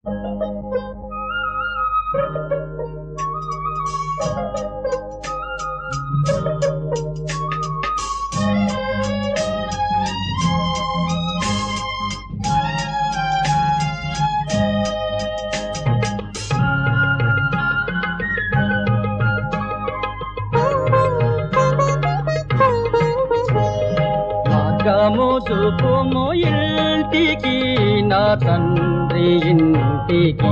మార్గము చూపుము ఇంటికి నా తండ్రి ఇంటికి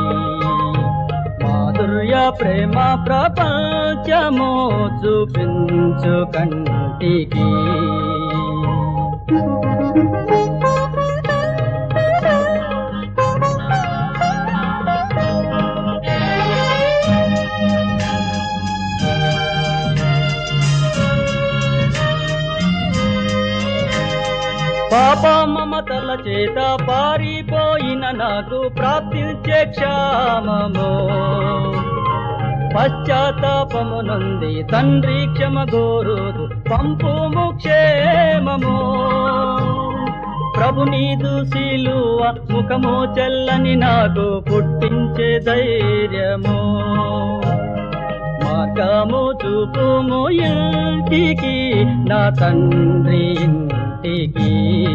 మాధుర్య ప్రేమ ప్రపంచము చూపించు కంటికి పాప మమతల చేత పారిపోయిన నాకు ప్రాప్తించే క్షామము పశ్చాత్తాపము నుండి తండ్రి క్షమ గోరుదు పంపుము క్షేమము ప్రభు నీదు శిలువ ముఖము చెల్లని నాకు పుట్టించే ధైర్యము మార్గము చూపుము ఇంటికి నా తండ్రి ఇంటికి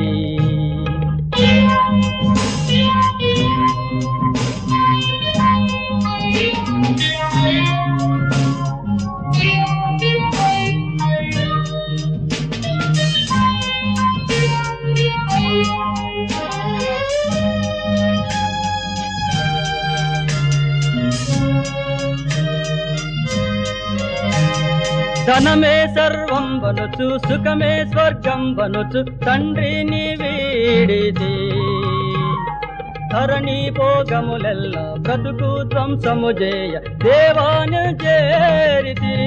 ధనమే సర్వం వనుచు సుఖమే స్వర్గం వనుచు తండ్రిని వీడిది ధరణి భోగములెల్ల బ్రతుకు ధ్వంసము చేయ దేవాను చేరితి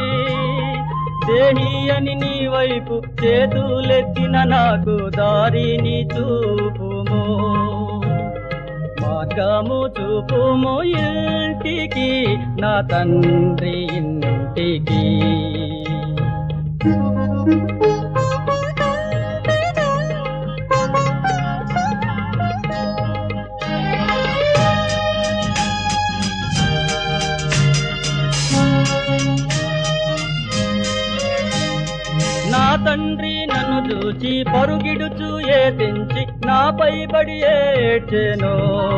దేహి అని నీ వైపు చేతులెత్తిన నాకు దారిని చూపుము మార్గము చూపుము ఇంటికి నా తండ్రి ఇంటికి నా తండ్రి నన్ను చూచి పరుగిడుచు ఏతించి నాపై పడి ఏడ్చెను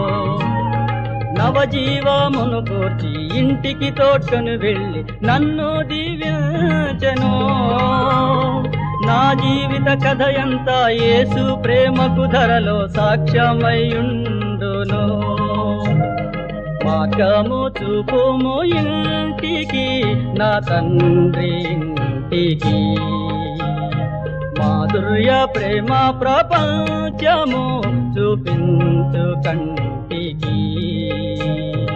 నవజీవమును కూర్చి ఇంటికి తోడ్కొని వెళ్ళి నన్ను దీవించెను నా జీవిత కథ ఎంత యేసు ప్రేమకు ధరలో సాక్ష్యమయ్యుండును మార్గము చూపుము ఇంటికి నా తండ్రి ఇంటికి మాధుర్య ప్రేమ ప్రపంచము చూపించు కంటికి